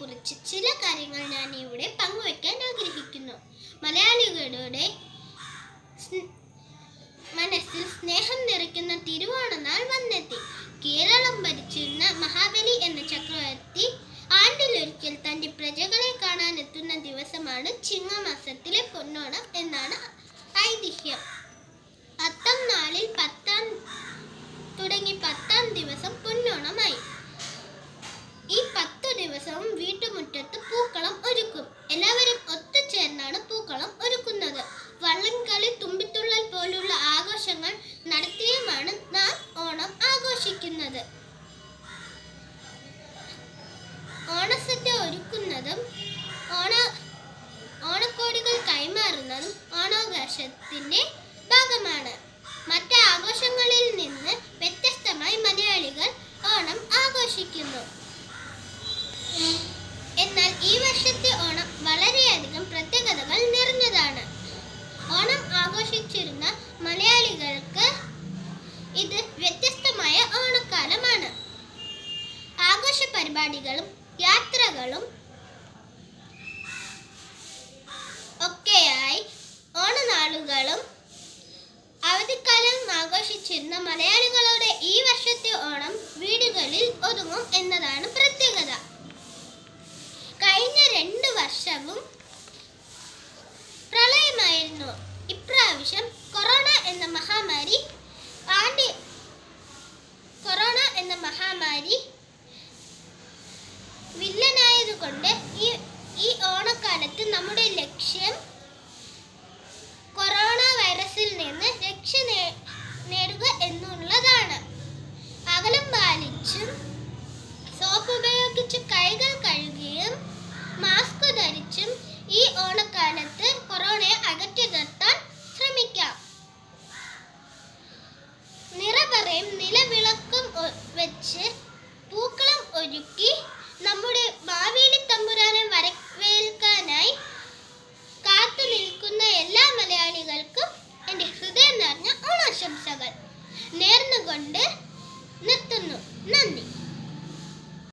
കുറിച്ച് ചില കാര്യങ്ങൾ ഞാൻ ഇവിടെ പങ്കുവെക്കാൻ ആഗ്രഹിക്കുന്നു മലയാളികളുടെ സ്ന- മനസ്സിൽ സ്നേഹം നിറയ്ക്കുന്ന തിരുവോണനാൾ വന്നെത്തി കേരളം ഭരിച്ചിരുന്ന മഹാബലി എന്ന ചക്രവർത്തി ആണ്ടിലൊരിക്കൽ തന്റെ പ്രജകളെ കാണാൻ എത്തുന്ന ദിവസമാണ് ചിങ്ങമാസത്തിലെ പൊന്നോണം എന്നാണ് ഐതിഹ്യം അത്തം നാളിൽ പത്താം തുടങ്ങി പത്താം ദിവസം പൊന്നോണമായി ഈ പത്തു ദിവസവും വീട്ടുമുറ്റത്ത് പൂക്കളം ഒരുക്കും എല്ലാവരും ഒത്തുചേർന്നാണ് പൂക്കളം ഒരുക്കുന്നത് വള്ളംകളി തുമ്പിത്തുള്ളൽ പോലുള്ള ആഘോഷങ്ങൾ നടത്തിയുമാണ് നാം ഓണം ആഘോഷിക്കുന്നത് ഓണസദ്യ ഒരുക്കുന്നതും ഓണ ഓണക്കോടികൾ കൈമാറുന്നതും ഓണാഘോഷത്തിന്റെ ഭാഗമാണ് മറ്റ് ആഘോഷങ്ങളിൽ നിന്ന് വ്യത്യസ്തമായി മലയാളികൾ ഓണം ആഘോഷിക്കുന്നു എന്നാൽ ഈ വർഷത്തെ ഓണം വളരെയധികം പ്രത്യേകതകൾ നിറഞ്ഞതാണ് ഓണം ആഘോഷിച്ചിരുന്ന മലയാളികൾക്ക് ഇത് വ്യത്യസ്തമായ ഓണക്കാലമാണ് ആഘോഷ പരിപാടികളും യാത്രകളും ഒക്കെയായി ഓണനാളുകളും അവധിക്കാലം ആഘോഷിച്ചിരുന്ന മലയാളികളുടെ ഈ വർഷത്തെ ഓണം വീടുകളിൽ ഒതുങ്ങും എന്നതാണ് പ്രത്യേകത കഴിഞ്ഞ രണ്ട് വർഷവും പ്രളയമായിരുന്നു ഇപ്രാവശ്യം കൊറോണ എന്ന മഹാമാരി ആണ്ടി കൊറോണ എന്ന മഹാമാരി വില്ലനായതുകൊണ്ട് ഈ ഈ ഓണക്കാലത്ത് നമ്മുടെ ലക്ഷ്യം കൊറോണ വൈറസിൽ നിന്ന് രക്ഷ നേ- നേടുക എന്നുള്ളതാണ് അകലം പാലിച്ചും സോപ്പ് ഉപയോഗിച്ച് കൈകൾ കഴുകുകയും മാസ്ക്